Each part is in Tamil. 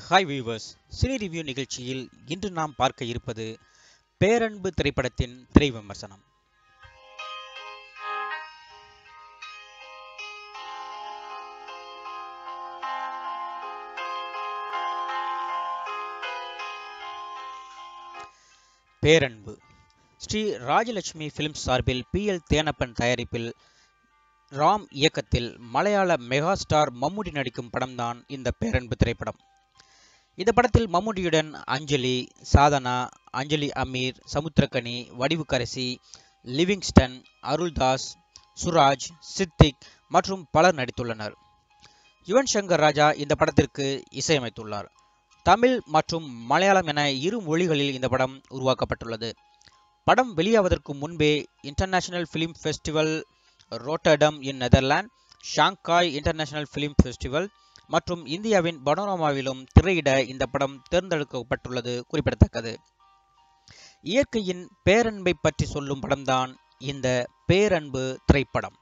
ஹாய் வியூவர்ஸ் சினி ரிவ்யூ நிகழ்ச்சியில் இன்று நாம் பார்க்க இருப்பது பேரன்பு திரைப்படத்தின் திரை விமர்சனம் பேரன்பு ஸ்ரீ ராஜலட்சுமி பிலிம்ஸ் சார்பில் பி எல் தேனப்பன் தயாரிப்பில் ராம் இயக்கத்தில் மலையாள மெகா ஸ்டார் மம்முட்டி நடிக்கும் படம்தான் இந்த பேரன்பு திரைப்படம் இந்த படத்தில் மம்முட்டியுடன் அஞ்சலி சாதனா அஞ்சலி அமீர் சமுத்திரக்கனி வடிவுக்கரசி லிவிங்ஸ்டன் அருள்தாஸ் சுராஜ் சித்திக் மற்றும் பலர் நடித்துள்ளனர் யுவன் சங்கர் ராஜா இந்த படத்திற்கு இசையமைத்துள்ளார் தமிழ் மற்றும் மலையாளம் என இரு மொழிகளில் இந்த படம் உருவாக்கப்பட்டுள்ளது படம் வெளியாவதற்கு முன்பே international film festival Rotterdam in Netherlands Shanghai international film festival மற்றும் இந்தியாவின் பனோரமாவிலும் திரையிட இந்த படம் தேர்ந்தெடுக்கப்பட்டுள்ளது குறிப்பிடத்தக்கது இயற்கையின் பேரன்பை பற்றி சொல்லும் படம்தான் இந்த பேரன்பு திரைப்படம்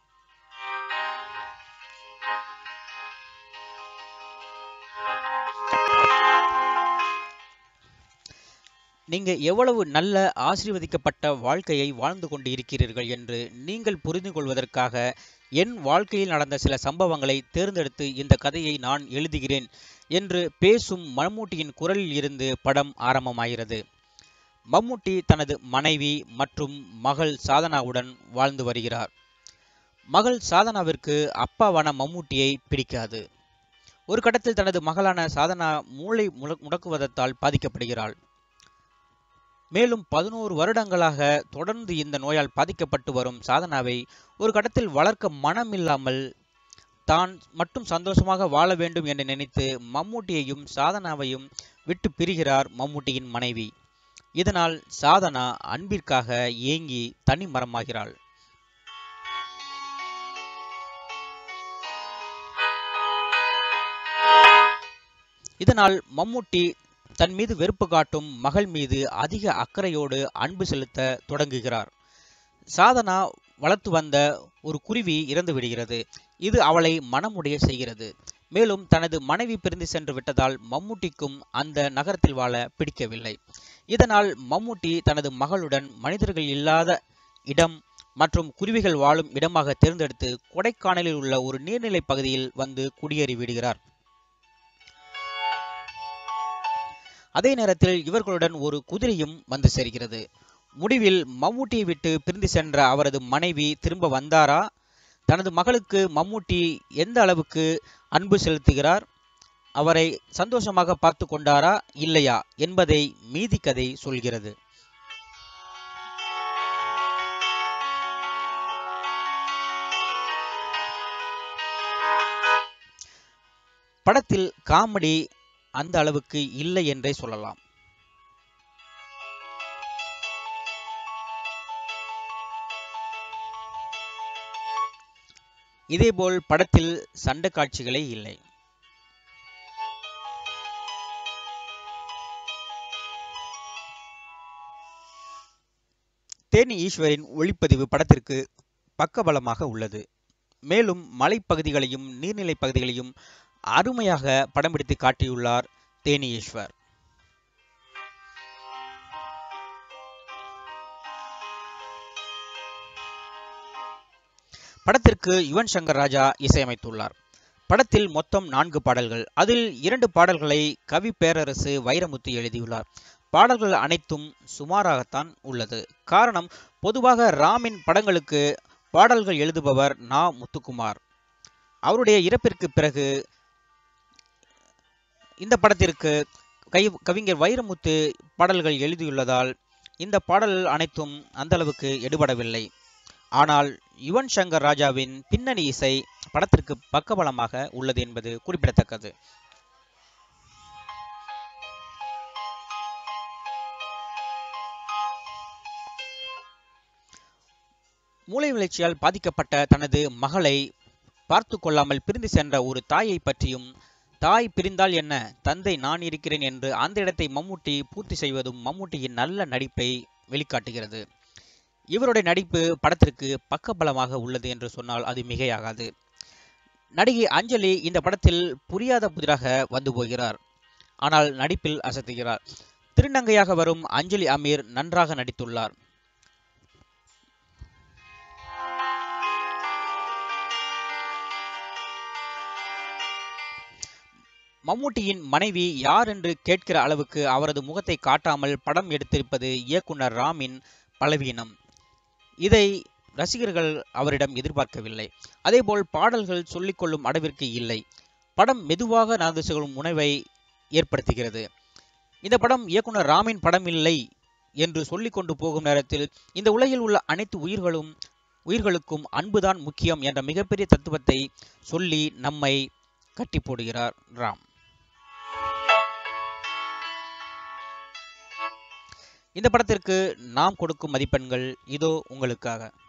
நீங்க எவ்வளவு நல்ல ஆசீர்வதிக்கப்பட்ட வாழ்க்கையை வாழ்ந்து கொண்டு இருக்கிறீர்கள் என்று நீங்கள் புரிந்து கொள்வதற்காக என் வாழ்க்கையில் நடந்த சில சம்பவங்களை தேர்ந்தெடுத்து இந்த கதையை நான் எழுதுகிறேன் என்று பேசும் மம்முட்டியின் குரலில் இருந்து படம் ஆரம்பமாகிறது மம்முட்டி தனது மனைவி மற்றும் மகள் சாதனாவுடன் வாழ்ந்து வருகிறார் மகள் சாதனாவிற்கு அப்பாவான மம்முட்டியை பிடிக்காது ஒரு கட்டத்தில் தனது மகளான சாதனா மூளை முடக்குவதத்தால் பாதிக்கப்படுகிறாள் மேலும் பதினோரு வருடங்களாக தொடர்ந்து இந்த நோயால் பாதிக்கப்பட்டு வரும் சாதனாவை ஒரு கட்டத்தில் வளர்க்க மனமில்லாமல் தான் மட்டும் சந்தோஷமாக வாழ வேண்டும் என்று நினைத்து மம்மூட்டியையும் சாதனாவையும் விட்டு பிரிகிறார் மம்மூட்டியின் மனைவி இதனால் சாதனா அன்பிற்காக ஏங்கி தனி மரமாகிறாள் இதனால் மம்மூட்டி தன் மீது வெறுப்பு காட்டும் மகள் மீது அதிக அக்கறையோடு அன்பு செலுத்த தொடங்குகிறார் சாதனா வளர்த்து வந்த ஒரு குருவி இறந்து விடுகிறது இது அவளை மனமுடைய செய்கிறது மேலும் தனது மனைவி பிரிந்து சென்று விட்டதால் மம்முட்டிக்கும் அந்த நகரத்தில் வாழ பிடிக்கவில்லை இதனால் மம்முட்டி தனது மகளுடன் மனிதர்கள் இல்லாத இடம் மற்றும் குருவிகள் வாழும் இடமாக தேர்ந்தெடுத்து கொடைக்கானலில் உள்ள ஒரு நீர்நிலை பகுதியில் வந்து குடியேறி விடுகிறார் அதே நேரத்தில் இவர்களுடன் ஒரு குதிரையும் வந்து சேர்கிறது முடிவில் மம்மூட்டியை விட்டு பிரிந்து சென்ற அவரது மனைவி திரும்ப வந்தாரா தனது மகளுக்கு மம்மூட்டி எந்த அளவுக்கு அன்பு செலுத்துகிறார் அவரை சந்தோஷமாக பார்த்து கொண்டாரா இல்லையா என்பதை மீதி கதை சொல்கிறது படத்தில் காமெடி அந்த அளவுக்கு இல்லை என்றே சொல்லலாம் இதேபோல் படத்தில் சண்டை காட்சிகளே இல்லை தேனி ஈஸ்வரின் ஒளிப்பதிவு படத்திற்கு பக்கபலமாக உள்ளது மேலும் மலைப்பகுதிகளையும் நீர்நிலை பகுதிகளையும் அருமையாக படம் பிடித்து காட்டியுள்ளார் தேனி ஈஸ்வர் படத்திற்கு யுவன் சங்கர் ராஜா இசையமைத்துள்ளார் படத்தில் மொத்தம் நான்கு பாடல்கள் அதில் இரண்டு பாடல்களை கவி பேரரசு வைரமுத்து எழுதியுள்ளார் பாடல்கள் அனைத்தும் சுமாராகத்தான் உள்ளது காரணம் பொதுவாக ராமின் படங்களுக்கு பாடல்கள் எழுதுபவர் நா முத்துக்குமார் அவருடைய இறப்பிற்கு பிறகு இந்த படத்திற்கு கை கவிஞர் வைரமுத்து பாடல்கள் எழுதியுள்ளதால் இந்த பாடல் அனைத்தும் அந்த அளவுக்கு எடுபடவில்லை ஆனால் யுவன் சங்கர் ராஜாவின் பின்னணி இசை படத்திற்கு பக்கபலமாக உள்ளது என்பது குறிப்பிடத்தக்கது மூளை வளர்ச்சியால் பாதிக்கப்பட்ட தனது மகளை பார்த்து கொள்ளாமல் பிரிந்து சென்ற ஒரு தாயை பற்றியும் தாய் பிரிந்தால் என்ன தந்தை நான் இருக்கிறேன் என்று அந்த இடத்தை மம்முட்டி பூர்த்தி செய்வதும் மம்முட்டியின் நல்ல நடிப்பை வெளிக்காட்டுகிறது இவருடைய நடிப்பு படத்திற்கு பக்கபலமாக உள்ளது என்று சொன்னால் அது மிகையாகாது நடிகை அஞ்சலி இந்த படத்தில் புரியாத புதிராக வந்து போகிறார் ஆனால் நடிப்பில் அசத்துகிறார் திருநங்கையாக வரும் அஞ்சலி அமீர் நன்றாக நடித்துள்ளார் மம்முட்டியின் மனைவி யார் என்று கேட்கிற அளவுக்கு அவரது முகத்தை காட்டாமல் படம் எடுத்திருப்பது இயக்குனர் ராமின் பலவீனம் இதை ரசிகர்கள் அவரிடம் எதிர்பார்க்கவில்லை அதேபோல் பாடல்கள் சொல்லிக்கொள்ளும் அளவிற்கு இல்லை படம் மெதுவாக நடந்து செல்லும் உணவை ஏற்படுத்துகிறது இந்த படம் இயக்குனர் ராமின் படம் இல்லை என்று சொல்லிக் கொண்டு போகும் நேரத்தில் இந்த உலகில் உள்ள அனைத்து உயிர்களும் உயிர்களுக்கும் அன்புதான் முக்கியம் என்ற மிகப்பெரிய தத்துவத்தை சொல்லி நம்மை கட்டி போடுகிறார் ராம் இந்த படத்திற்கு நாம் கொடுக்கும் மதிப்பெண்கள் இதோ உங்களுக்காக